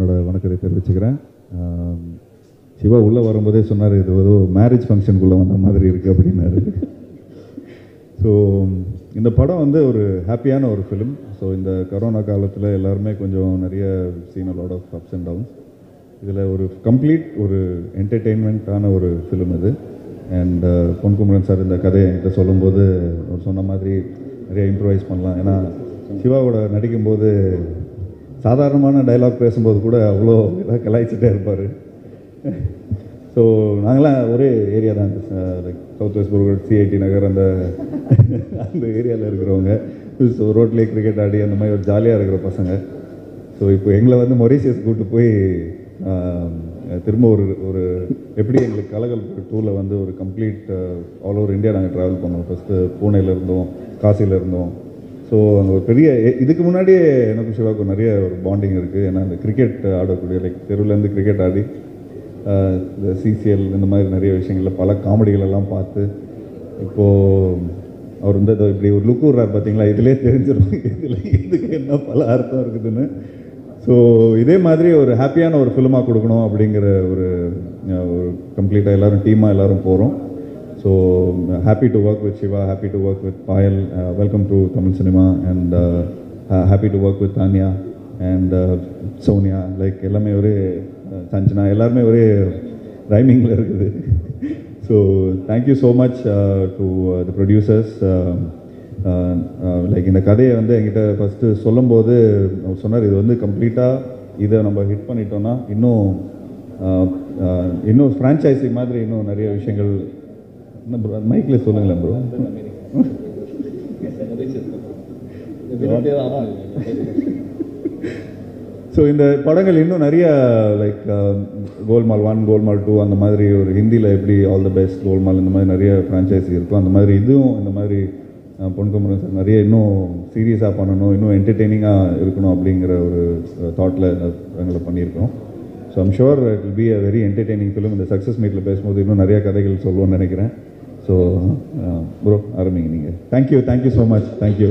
என்னோட வணக்கத்தை தெரிவிச்சுக்கிறேன் ஆம், சிவா உள்ளே வரும்போதே சொன்னார் இது ஏதோ மேரேஜ் ஃபங்க்ஷனுக்குள்ளே வந்த மாதிரி இருக்குது அப்படின்னாரு ஸோ இந்த படம் வந்து ஒரு ஹாப்பியான ஒரு ஃபிலிம் ஸோ இந்த கரோனா காலத்தில் எல்லாருமே கொஞ்சம் நிறைய seen lot of ups and downs இதில் ஒரு கம்ப்ளீட் ஒரு என்டர்டெயின்மெண்ட்டான ஒரு ஃபிலிம் இது அண்ட் பொன்குமரன் சார் இந்த கதையை என்கிட்ட சொல்லும்போது அவர் சொன்ன மாதிரி நிறைய இம்ப்ரவைஸ் பண்ணலாம் ஏன்னா சிவாவோட நடிக்கும்போது சாதாரணமான டைலாக் பேசும்போது கூட அவ்வளோ இதாக கலாய்ச்சிட்டே இருப்பார் ஸோ நாங்களாம் ஒரே ஏரியா தான் லைக் சவுத் வெஸ்ட் புரோகட் சிஐடி நகர் அந்த அந்த ஏரியாவில் இருக்கிறவங்க ஸோ ரோட்லேயே கிரிக்கெட் ஆடி அந்த மாதிரி ஒரு ஜாலியாக இருக்கிற பசங்க ஸோ இப்போ எங்களை வந்து மொரீஷியஸ் கூப்பிட்டு போய் ஆம், திரும்ப ஒரு ஒரு எப்படி எங்களுக்கு கலகல் டூரில் வந்து ஒரு கம்ப்ளீட் ஆல் ஓவர் இந்தியா நாங்கள் ட்ராவல் பண்ணோம் ஃபஸ்ட்டு பூனேல இருந்தோம் காசியில் இருந்தோம் ஸோ அங்கே ஒரு பெரிய எ- இதுக்கு முன்னாடியே எனக்கு சிவாவுக்கு நிறைய ஒரு பாண்டிங் இருக்குது ஏன்னா அந்த கிரிக்கெட் ஆடக்கூடிய லைக் தெருவுலேருந்து கிரிக்கெட் ஆடி ஆஹ், இந்த சிசிஎல் இந்த மாதிரி நிறைய விஷயங்களில் பல காமெடிகள் எல்லாம் பார்த்து இப்போது அவர் வந்து இதோ இப்படி ஒரு லுக் விட்றாரு பார்த்தீங்களா இதிலே தெரிஞ்சிடும் இதில் இதுக்கு என்ன பல அர்த்தம் இருக்குதுன்னு ஸோ இதே மாதிரி ஒரு ஹாப்பியான ஒரு ஃபிலிமாக கொடுக்கணும் அப்படிங்கிற ஒரு அஹ், ஒரு கம்ப்ளீட்டாக எல்லாரும் டீமாக எல்லாரும் போகிறோம் so happy to work with Shiva happy to work with Payal welcome to Tamil cinema and happy to work with Tanya and Sonia like எல்லாமே ஒரே அஹ், சஞ்சனா எல்லாருமே ஒரே ரைமிங்கில் இருக்குது so thank you so much to the producers like இந்த கதையை வந்து என்கிட்ட ஃபஸ்ட்டு சொல்லும்போது அவர் சொன்னார் இது வந்து கம்ப்ளீட்டாக இதை நம்ம ஹிட் பண்ணிட்டோம்னா இன்னும் ஆஹ், ஆஹ், இன்னும் ஃப்ரான்ச்சைசி மாதிரி இன்னும் நிறைய விஷயங்கள் என்ன ப்ரோ மைக்கில் சொல்லுங்களேன் ப்ரோ ஸோ இந்த படங்கள் இன்னும் நிறைய like Golmaal one Golmaal two அந்த மாதிரி ஒரு ஹிந்தியில் எப்படி ஆல் த பெஸ்ட் கோல்மால் இந்த மாதிரி நிறைய ஃப்ரான்ச்சைசி இருக்கும் அந்த மாதிரி இதுவும் இந்த மாதிரி அஹ், பொன்குமரன் சார் நிறைய இன்னும் சீரியஸாக பண்ணணும் இன்னும் என்டர்டெய்னிங்காக இருக்கணும் அப்படிங்கிற ஒரு தாட்டில் எங்களை பண்ணியிருக்கோம் so I'm sure it will be a very entertaining film இந்த சக்ஸஸ் மீட்டில் பேசும்போது இன்னும் நிறைய கதைகள் சொல்லுவோம்னு நினைக்கிறேன் ஸோ ப்ரோ ஆரம்பிங்க நீங்கள் thank you thank you so much thank you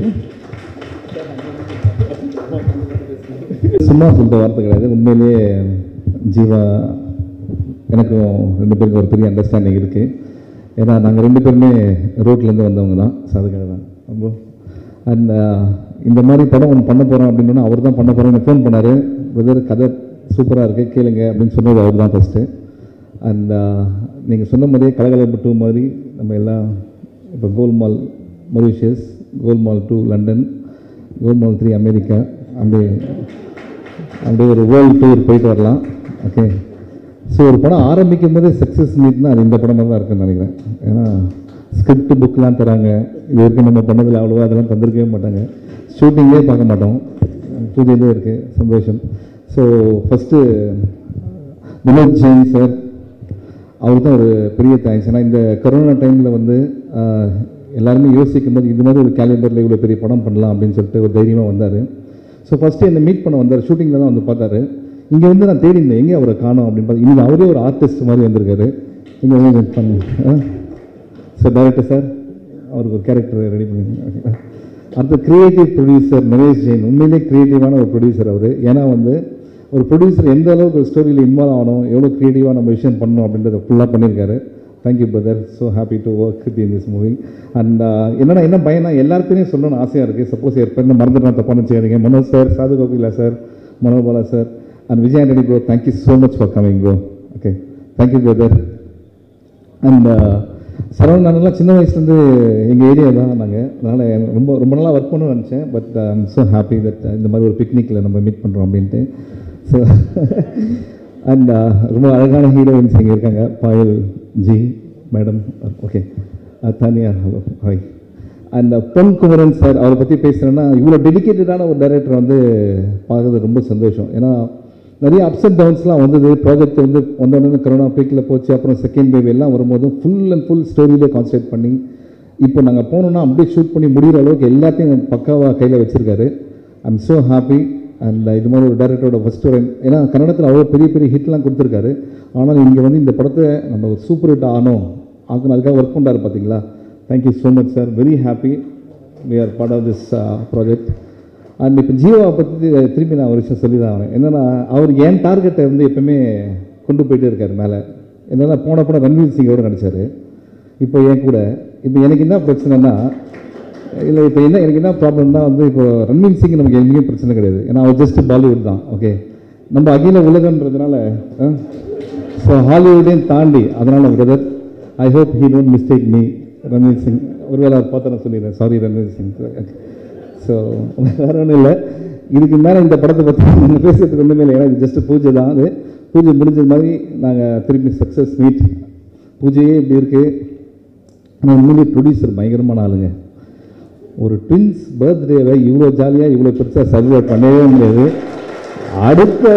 சும்மா சொல்லிட்ட வார்த்தை கிடையாது உண்மையிலேயே ஜீவா எனக்கும் ரெண்டு பேருக்கும் ஒரு பெரிய அண்டர்ஸ்டாண்டிங் இருக்குது ஏன்னா நாங்கள் ரெண்டு பேருமே ரோட்லேருந்து வந்தவங்க தான் ஸோ அதுக்காக தான் ரொம்ப அண்ட் இந்த மாதிரி படம் ஒன்று பண்ண போகிறோம் அப்படின்னா அவர் தான் பண்ண போகிறோம்னு ஃபோன் பண்ணார் பிரதர் கதை சூப்பராக இருக்குது கேளுங்க அப்படின்னு சொன்னது அவர் தான் ஃபஸ்ட்டு அண்ட் நீங்கள் சொன்ன மாதிரியே கலகலப்பு டூ மாதிரி நம்ம எல்லாம் இப்போ Golmaal Mauritius Golmaal two London Golmaal three America அப்படியே அப்படியே ஒரு வேர்ல்டு டூர் போயிட்டு வரலாம் ஓகே ஸோ ஒரு படம் ஆரம்பிக்கும் போதே சக்ஸஸ் மீட்னா அது இந்த படமாக தான் இருக்குன்னு நினைக்கிறேன் ஏன்னா ஸ்கிரிப்ட் புக்லாம் தராங்க இது வரைக்கும் நம்ம பண்ணதில் அவ்வளோவா அதெல்லாம் தந்திருக்கவே மாட்டாங்க ஷூட்டிங்கே பார்க்க மாட்டோம் பூஜையிலே இருக்குது சந்தோஷம் so first Vinod Jain sir அவருக்கு தான் ஒரு பெரிய தேங்க்ஸ் ஏன்னா இந்த கொரோனா டைமில் வந்து ஆஹ், எல்லாருமே யோசிக்கும் போது இது மாதிரி ஒரு கேலண்டரில் இவ்வளோ பெரிய படம் பண்ணலாம் அப்படின்னு சொல்லிட்டு ஒரு தைரியமாக வந்தார் ஸோ ஃபஸ்ட்டு என்னை மீட் பண்ண வந்தார் ஷூட்டிங்கில் தான் வந்து பார்த்தாரு இங்கே வந்து நான் தேடி இருந்தேன் எங்கே அவரை காணோம் அப்படின்னு பார்த்து இன்னைக்கு அவரே ஒரு ஆர்டிஸ்ட் மாதிரி வந்திருக்காரு இங்கே வந்து மீட் பண்ண சார் டேரக்டர் சார் அவருக்கு ஒரு கேரக்டர் ரெடி பண்ணி அடுத்த கிரியேட்டிவ் ப்ரொடியூசர் நரேஷ் ஜெயின் உண்மையிலே கிரியேட்டிவான ஒரு ப்ரொடியூசர் அவர் ஏன்னா வந்து ஒரு ப்ரொடியூசர் எந்த அளவுக்கு ஒரு ஸ்டோரியில் இன்வால்வ் ஆகணும் எவ்வளோ க்ரியேட்டிவாக நம்ம விஷயம் பண்ணணும் அப்படின்றத ஃபுல்லாக பண்ணியிருக்காரு thank you brother so happy to work with in this movie and என்னன்னா என்ன பயனா எல்லாருக்குமே சொல்லணும்னு ஆசையாக இருக்குது சப்போஸ் என் பேர் மறந்துட்டு தப்பான செய்யாதீங்க Manoj sir Sadhu Kokila sir Manobala sir and Vijay Antony bro thank you so much for coming bro okay thank you brother and சரவணன்லாம் சின்ன வயசுலேருந்து எங்கள் ஏரியா தான் நாங்கள் அதனால் ரொம்ப ரொம்ப நாளாக ஒர்க் பண்ணணும்னு நினச்சேன் but I'm so happy that இந்த மாதிரி ஒரு பிக்னிக்கில் நம்ம மீட் பண்ணுறோம் அப்படின்ட்டு ஸோ அண்ட் ரொம்ப அழகான ஹீரோயின்ஸ் இங்கே இருக்காங்க Payal ji madam okay Tanya hello hi and Pon Kumaran sir அவரை பற்றி பேசுகிறேன்னா இவ்வளோ டெடிக்கேட்டடான ஒரு டைரக்டர் வந்து பார்க்குறது ரொம்ப சந்தோஷம் ஏன்னா நிறைய அப்ஸ் அண்ட் டவுன்ஸ்லாம் வந்தது ப்ராஜெக்ட் வந்து வந்தோடனே கொரோனா பீக்கில் போச்சு அப்புறம் செகண்ட் வேவ் எல்லாம் வரும்போது ஃபுல் அண்ட் ஃபுல் ஸ்டோரியிலே கான்சன்ட்ரேட் பண்ணி இப்போ நாங்கள் போனோம்னா அப்படியே ஷூட் பண்ணி முடிகிற அளவுக்கு எல்லாத்தையும் பக்காவாக கையில் வச்சுருக்காரு ஐம் ஸோ ஹாப்பி அண்ட் இது மாதிரி ஒரு டேரக்டரோட ஃபஸ்ட் ஒரு ஏன்னா கன்னடத்தில் அவ்வளோ பெரிய பெரிய ஹிட்லாம் கொடுத்துருக்காரு ஆனால் இங்கே வந்து இந்த படத்தை நம்ம சூப்பர் ஹிட் ஆனோம் ஆகணும் அதுக்காக ஒர்க் பண்ணுறாரு பார்த்தீங்களா thank you so much sir very happy we are part of this project and இப்போ ஜீவாவை பற்றி திரும்பி நான் ஒரு விஷயம் சொல்லி தான் ஆகணும் என்னென்னா அவர் என் டார்கெட்டை வந்து எப்பவுமே கொண்டு போயிட்டே இருக்காரு மேலே என்னென்னா போன படம் ரன்வீர் சிங்கோட நடிச்சார் இப்போ என் கூட இப்போ எனக்கு என்ன பிரச்சனைனா இல்லை இப்போ என்ன எனக்கு என்ன ப்ராப்ளம்னா வந்து இப்போ ரன்வீர் சிங் நமக்கு எங்கேயும் பிரச்சனை கிடையாது ஏன்னா அவர் ஜஸ்ட் பாலிவுட் தான் ஓகே நம்ம அகில உலகன்றதுனால ஸோ ஹாலிவுட்டையும் தாண்டி அதனால் brother I hope he don't mistake me Ranveer Singh ஒருவேளை அவர் பார்த்தா நான் சொல்லிடுறேன் சாரி ரன்வீர் சிங் ஸோ வேற ஒன்றும் இல்லை இதுக்கு மேலே இந்த படத்தை பற்றி நம்ம பேசுறதுக்கு ஒன்றுமே இல்லை ஏன்னா இது ஜஸ்ட் பூஜை தான் அது பூஜை முடிஞ்சது மாதிரி நாங்கள் திருப்பி சக்ஸஸ் மீட் பூஜையே இப்படி இருக்குது ஆனால் உண்மையிலேயே ப்ரொடியூசர் பயங்கரமான ஆளுங்க ஒரு ட்வின்ஸ் பர்த்டேவை இவ்வளோ ஜாலியாக இவ்வளோ பெருசாக செலிப்ரேட் பண்ணவே முடியாது அடுத்த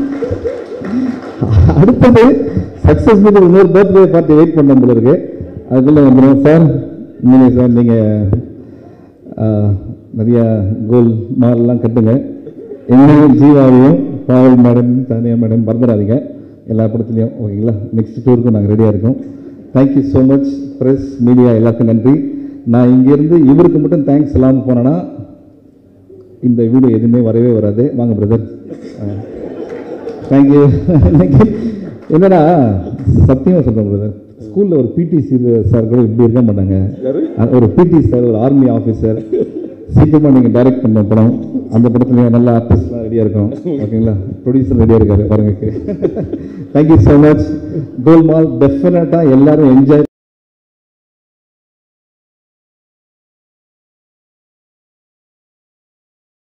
அடுத்தது சக்ஸஸ் மீட் இன்னொரு பர்த்டே பார்ட்டி வெயிட் பண்ண போல இருக்கு அதுக்குள்ளே வந்துடும் சார் நீங்கள் சார் நீங்கள் நிறையா கோல் மாலெல்லாம் கட்டுங்க என்னையும் ஜீவாவையும் பாவல் மேடம் தானியா மேடம் மறந்துடாதீங்க எல்லா படத்துலையும் ஓகேங்களா நெக்ஸ்ட் டூருக்கு நாங்கள் ரெடியாக இருக்கோம் thank you so much press media எல்லாருக்கும் நன்றி நான் இங்கேருந்து இவருக்கு மட்டும் தேங்க்ஸ் இல்லாமல் போனேன்னா இந்த வீடியோ எதுவுமே வரவே வராது வாங்க பிரதர் தேங்க்யூ என்னடா சத்தியமாக சொல்கிறேன் பிரதர் ஸ்கூலில் ஒரு பிடி சார் கூட இப்படி இருக்க மாட்டாங்க அஹ் ஒரு பிடி சார் ஒரு ஆர்மி ஆஃபீஸர் சீக்கிரமாக நீங்கள் டைரக்ட் பண்ண படம் அந்த படத்துலேயும் நல்ல ஆர்டிஸ்ட்லாம் ரெடியாக இருக்கும் ஓகேங்களா ப்ரொடியூசர் ரெடியாக இருக்காரு பாருங்க தேங்க்யூ ஸோ மச் கோல்மால் டெஃபினட்டாக எல்லாரும் என்ஜாய்